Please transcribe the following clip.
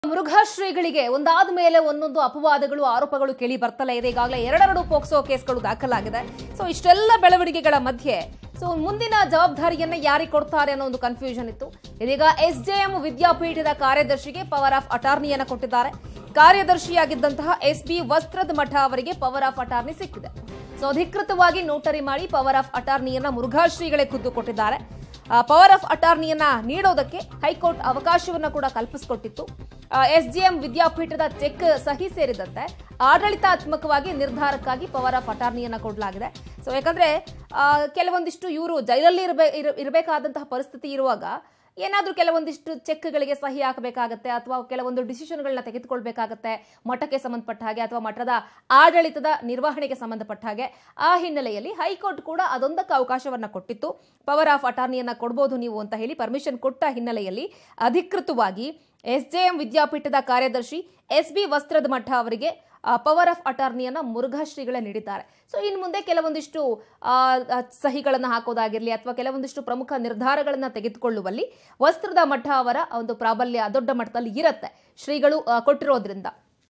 ಮುರುಘಾ ಶ್ರೀಗಳಿಗೆ ಒಂದಾದ ಮೇಲೆ ಒಂದೊಂದು ಅಪವಾದಗಳು ಆರೋಪಗಳು ಕೇಳಿ ಬರ್ತಲೇ ಇದೆ ಈಗಾಗಲೇ ಎರಡೆರಡು ಪೋಕ್ಸೋ ಕೇಸ್ಗಳು ದಾಖಲಾಗಿದೆ ಸೊ ಇಷ್ಟೆಲ್ಲ ಬೆಳವಣಿಗೆಗಳ ಮಧ್ಯೆ ಸೊ ಮುಂದಿನ ಜವಾಬ್ದಾರಿಯನ್ನ ಯಾರಿಗೆ ಕೊಡ್ತಾರೆ ಅನ್ನೋ ಒಂದು ಕನ್ಫ್ಯೂಷನ್ ಇತ್ತು ಇದೀಗ ಎಸ್ ಜೆ ಎಂ ವಿದ್ಯಾಪೀಠದ ಕಾರ್ಯದರ್ಶಿಗೆ ಪವರ್ ಆಫ್ ಅಟಾರ್ನಿಯನ್ನ ಕೊಟ್ಟಿದ್ದಾರೆ ಕಾರ್ಯದರ್ಶಿಯಾಗಿದ್ದಂತಹ ಎಸ್ ಬಿ ವಸ್ತ್ರದ ಮಠ ಅವರಿಗೆ ಪವರ್ ಆಫ್ ಅಟಾರ್ನಿ ಸಿಕ್ಕಿದೆ ಸೊ ಅಧಿಕೃತವಾಗಿ ನೋಟರಿ ಮಾಡಿ ಪವರ್ ಆಫ್ ಅಟಾರ್ನಿಯನ್ನ ಮುರುಘಾ ಶ್ರೀಗಳೇ ಖುದ್ದು ಕೊಟ್ಟಿದ್ದಾರೆ ಪವರ್ ಆಫ್ ಅಟಾರ್ನಿಯನ್ನ ನೀಡೋದಕ್ಕೆ ಹೈಕೋರ್ಟ್ ಅವಕಾಶವನ್ನ ಕೂಡ ಕಲ್ಪಿಸಿಕೊಟ್ಟಿತ್ತು ಎಸ್ಡಿಎಂ ವಿದ್ಯಾಪೀಠದ ಚೆಕ್ ಸಹಿ ಸೇರಿದಂತೆ ಆಡಳಿತಾತ್ಮಕವಾಗಿ ನಿರ್ಧಾರಕ್ಕಾಗಿ ಪವರ್ ಆಫ್ ಅಟಾರ್ನಿಯನ್ನ ಕೊಡಲಾಗಿದೆ ಸೊ ಯಾಕಂದ್ರೆ ಆ, ಕೆಲವೊಂದಿಷ್ಟು ಇವರು ಜೈಲಲ್ಲಿ ಇರಬೇ ಇರ- ಇರಬೇಕಾದಂತಹ ಪರಿಸ್ಥಿತಿ ಇರುವಾಗ ಏನಾದರೂ ಕೆಲವೊಂದಿಷ್ಟು ಚೆಕ್ಗಳಿಗೆ ಸಹಿ ಹಾಕಬೇಕಾಗತ್ತೆ ಅಥವಾ ಕೆಲವೊಂದು ಡಿಸಿಷನ್ಗಳನ್ನ ತೆಗೆದುಕೊಳ್ಬೇಕಾಗತ್ತೆ ಮಠಕ್ಕೆ ಸಂಬಂಧಪಟ್ಟ ಹಾಗೆ ಅಥವಾ ಮಠದ ಆಡಳಿತದ ನಿರ್ವಹಣೆಗೆ ಸಂಬಂಧಪಟ್ಟ ಹಾಗೆ ಆ ಹಿನ್ನೆಲೆಯಲ್ಲಿ ಹೈಕೋರ್ಟ್ ಕೂಡ ಅದೊಂದಕ್ಕೆ ಅವಕಾಶವನ್ನ ಕೊಟ್ಟಿತ್ತು ಪವರ್ ಆಫ್ ಅಟಾರ್ನಿಯನ್ನ ಕೊಡ್ಬೋದು ನೀವು ಅಂತ ಹೇಳಿ ಪರ್ಮಿಷನ್ ಕೊಟ್ಟ ಹಿನ್ನೆಲೆಯಲ್ಲಿ ಅಧಿಕೃತವಾಗಿ ಎಸ್ ಜೆ ಎಂ ವಿದ್ಯಾಪೀಠದ ಕಾರ್ಯದರ್ಶಿ ಎಸ್ ಬಿ ವಸ್ತ್ರದ ಮಠ ಅವರಿಗೆ ಪವರ್ ಆಫ್ ಅಟಾರ್ನಿಯನ್ನ ಮುರುಘಾ ಶ್ರೀಗಳೇ ನೀಡಿದ್ದಾರೆ ಸೊ ಇನ್ನು ಮುಂದೆ ಕೆಲವೊಂದಿಷ್ಟು ಆ, ಆ, ಸಹಿಗಳನ್ನು ಹಾಕೋದಾಗಿರಲಿ ಅಥವಾ ಕೆಲವೊಂದಿಷ್ಟು ಪ್ರಮುಖ ನಿರ್ಧಾರಗಳನ್ನು ತೆಗೆದುಕೊಳ್ಳುವಲ್ಲಿ ವಸ್ತ್ರದ ಮಠ ಅವರ ಒಂದು ಪ್ರಾಬಲ್ಯ ದೊಡ್ಡ ಮಟ್ಟದಲ್ಲಿ ಇರುತ್ತೆ ಶ್ರೀಗಳು ಆ, ಕೊಟ್ಟಿರೋದ್ರಿಂದ